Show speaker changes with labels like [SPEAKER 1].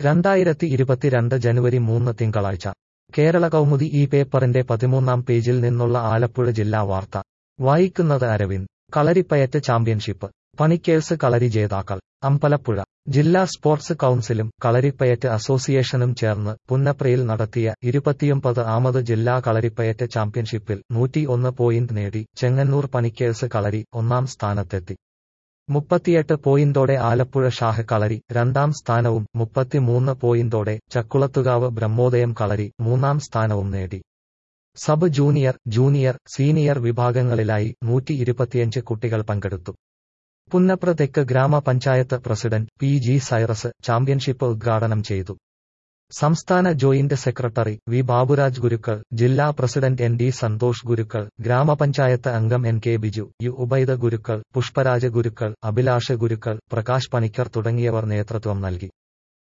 [SPEAKER 1] രണ്ടായിരത്തി ഇരുപത്തിരണ്ട് ജനുവരി മൂന്ന് തിങ്കളാഴ്ച കേരള കൗമുദി ഈ പേപ്പറിന്റെ പതിമൂന്നാം പേജിൽ നിന്നുള്ള ആലപ്പുഴ ജില്ലാ വാർത്ത വായിക്കുന്നത് അരവിന്ദ് കളരിപ്പയറ്റ് ചാമ്പ്യൻഷിപ്പ് പണിക്കേഴ്സ് കളരി ജേതാക്കൾ അമ്പലപ്പുഴ ജില്ലാ സ്പോർട്സ് കൗൺസിലും കളരിപ്പയറ്റ് അസോസിയേഷനും ചേർന്ന് പുന്നപ്രയിൽ നടത്തിയ ഇരുപത്തിയൊമ്പത് ആമത് ജില്ലാ കളരിപ്പയറ്റ് ചാമ്പ്യൻഷിപ്പിൽ നൂറ്റിയൊന്ന് പോയിന്റ് നേടി ചെങ്ങന്നൂർ പണിക്കേഴ്സ് കളരി ഒന്നാം സ്ഥാനത്തെത്തി മുപ്പത്തിയെട്ട് പോയിന്റോടെ ആലപ്പുഴ ഷാഹ് കളരി രണ്ടാം സ്ഥാനവും മുപ്പത്തിമൂന്ന് പോയിന്റോടെ ചക്കുളത്തുകാവ് ബ്രഹ്മോദയം കളരി മൂന്നാം സ്ഥാനവും നേടി സബ് ജൂനിയർ ജൂനിയർ സീനിയർ വിഭാഗങ്ങളിലായി നൂറ്റി ഇരുപത്തിയഞ്ച് കുട്ടികൾ പങ്കെടുത്തു പുന്നപ്ര തെക്ക് ഗ്രാമപഞ്ചായത്ത് president P G Cyrus championship ഉദ്ഘാടനം ചെയ്തു സംസ്ഥാന joint secretary V Baburaj Gurukkal ജില്ലാ president N D Santhosh Gurukkal ഗ്രാമപഞ്ചായത്ത് അംഗം N K Biju U Ubaida Gurukkal Pushparaja Gurukkal Abhilasha Gurukkal Prakash Panicker തുടങ്ങിയവർ നേതൃത്വം നൽകി